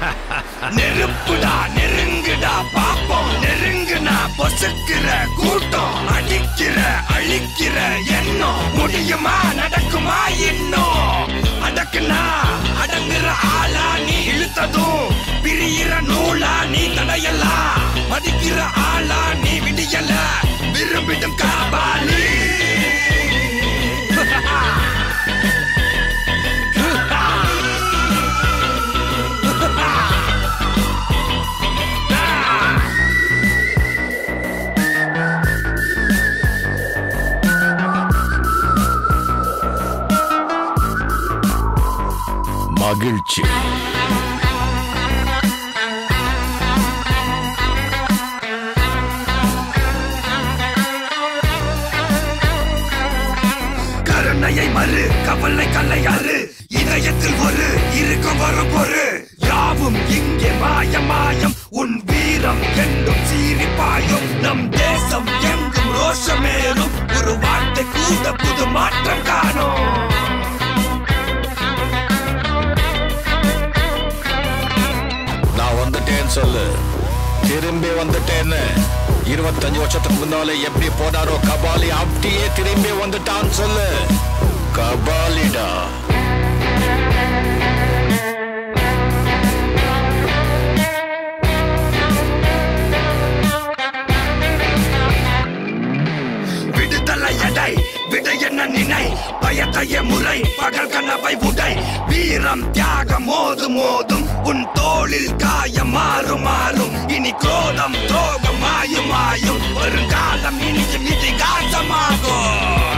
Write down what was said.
நெருப்புடா நெருங்குடா பாப்போம் நெருங்குனா பொசுக்கிற கூட்டம் அடிக்கிற அழிக்கிற எண்ணம் முடியுமா நடக்குமா இன்னும் அடக்குனா அடங்குற ஆளா நீ இழுத்ததும் பிரியிற நூலா நீ தடையலாம் மதிக்கிற ஆளா நீ விடியல விரும்பிடும் காபாலி மகிழ்ச்சி கருணையை மறு கவலை கல்லையாறு இதயத்தில் ஒரு இருக்கும் வரும் பொறு யாவும் இங்கே மாயம் மாயம் உன் வீரம் என்றும் சீரிப்பாயும் நம் தேசம் எங்கும் ரோஷமேறும் ஒரு வார்த்தை கூட புது மாற்றம் காணும் நான் வந்துட்டேன்னு சொல்லு திரும்பி வந்துட்டேன்னு இருபத்தஞ்சு வருஷத்துக்கு முன்னால எப்படி போனாரோ கபாலி அப்படியே திரும்பி வந்துட்டான்னு சொல்லு கபாலிடா விடுதலை எடை விட என்ன நினை பயத்தைய முறை பகல் கனவை உடை வீரம் தியாகம் மோது மோதும் உன் தோளில் காயம் மாறும் மாறும் இனி கோலம் துரோகம் மாயும் மாயும் வருங்காலம் இனியும் இதிகாசமாகும்